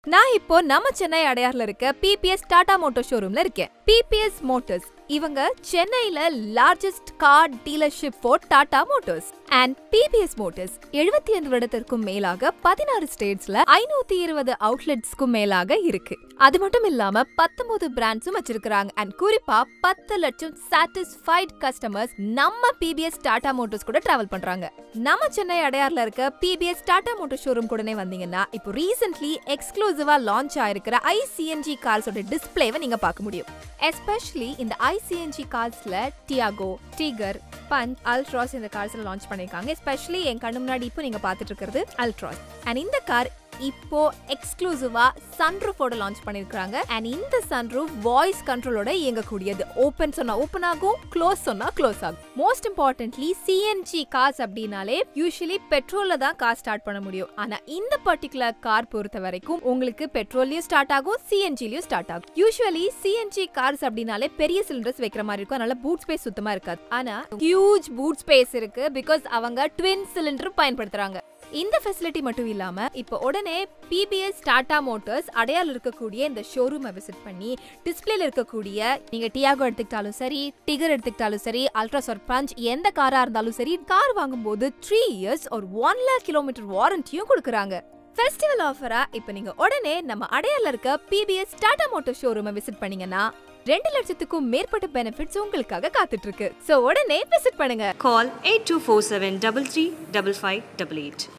நான் இப்போ நம்ம சென்னை அடையார்ல இருக்க பிபிஎஸ் டாடா மோட்டர் ஷோரூம்ல இருக்கேன் பிபிஎஸ் மோட்டர்ஸ் இவங்க சென்னையில largest car dealership for Tata Motors and BPS Motors எழுபத்தி ஐந்து வருடத்திற்கும் மேலாக பதினாறு ஸ்டேட்ஸ்ல ஐநூத்தி இருபது அவுட்லெட்ஸ்க்கும் மேலாக இருக்கு அது மட்டும் இல்லாம பத்தொன்பது பிராண்ட்ஸும் வச்சிருக்காங்க அண்ட் குறிப்பா பத்து லட்சம் சாட்டிஸ்ஃபைட் கஸ்டமர்ஸ் நம்ம பிபிஎஸ் டாடா மோட்டர்ஸ் கூட டிராவல் பண்றாங்க நம்ம சென்னை அடையார்ல இருக்க பிபிஎஸ் டாடா மோட்டர் ஷோரூம் கூடனே வந்தீங்கன்னா இப்போ ரீசென்ட்லி எக்ஸ்க்ளூசிவா லான்ச் ஆயிருக்கிற ஐசிஎன்ஜி கார்ஸோட டிஸ்பிளேவை நீங்க பார்க்க முடியும் எஸ்பெஷலி இந்த ஐசிஎன்ஜி கார்ஸ்ல டியாகோ டிகர் பஞ்ச் அல்ட்ராஸ் இந்த கார்ஸ்ல லான்ச் பண்ணிருக்காங்க எஸ்பெஷலி என் கண்ணு முன்னாடி இப்போ நீங்க பார்த்துட்டு இருக்கிறது அல்ட்ராஸ் அண்ட் இந்த கார் இப்போ எக்ஸ்க்ளூசிவா சன்ரூஃபோட லான்ச் பண்ணிருக்காங்க அண்ட் இந்த சன்ரூஃப் வாய்ஸ் கண்ட்ரோலோட இயங்கக்கூடியது ஓபன் சொன்னா ஓபன் ஆகும் க்ளோஸ் சொன்னா க்ளோஸ் ஆகும் மோஸ்ட் இம்பார்ட்டன்ட்லி சிஎன்ஜி கார்ஸ் அப்படின்னாலே யூஸ்வலி பெட்ரோல்ல தான் கார் ஸ்டார்ட் பண்ண முடியும் ஆனா இந்த பர்டிகுலர் கார் பொறுத்த வரைக்கும் உங்களுக்கு பெட்ரோல்லயும் ஸ்டார்ட் ஆகும் சிஎன்ஜிலயும் ஸ்டார்ட் ஆகும் யூஸ்வலி சிஎன்ஜி கார்ஸ் அப்படின்னாலே பெரிய சிலிண்டர்ஸ் வைக்கிற மாதிரி இருக்கும் அதனால பூட் ஸ்பேஸ் சுத்தமா இருக்காது ஆனா ஹியூஜ் பூட் ஸ்பேஸ் இருக்கு பிகாஸ் அவங்க ட்வின் சிலிண்டர் பயன்படுத்துறாங்க இந்த ஃபெசிலிட்டி மட்டும் இல்லாம இப்போ உடனே பிபிஎஸ் டாடா மோட்டார்ஸ் அடையாள இருக்கக்கூடிய இந்த ஷோரூமை விசிட் பண்ணி டிஸ்பிளேல இருக்கக்கூடிய நீங்க டியாகோ எடுத்துக்கிட்டாலும் சரி டிகர் எடுத்துக்கிட்டாலும் சரி அல்ட்ராஸ் ஒரு பஞ்ச் எந்த காரா இருந்தாலும் சரி கார் வாங்கும்போது த்ரீ இயர்ஸ் ஒரு ஒன் லேக் கிலோமீட்டர் வாரண்டியும் கொடுக்குறாங்க ஃபெஸ்டிவல் ஆஃபரா இப்போ நீங்க உடனே நம்ம அடையாள இருக்க பிபிஎஸ் டாடா மோட்டார் ஷோரூமை விசிட் பண்ணீங்கன்னா ரெண்டு லட்சத்துக்கும் மேற்பட்ட பெனிஃபிட்ஸ் உங்களுக்காக காத்துட்டு இருக்கு சோ உடனே விசிட் பண்ணுங்க Call 8247 33 5588.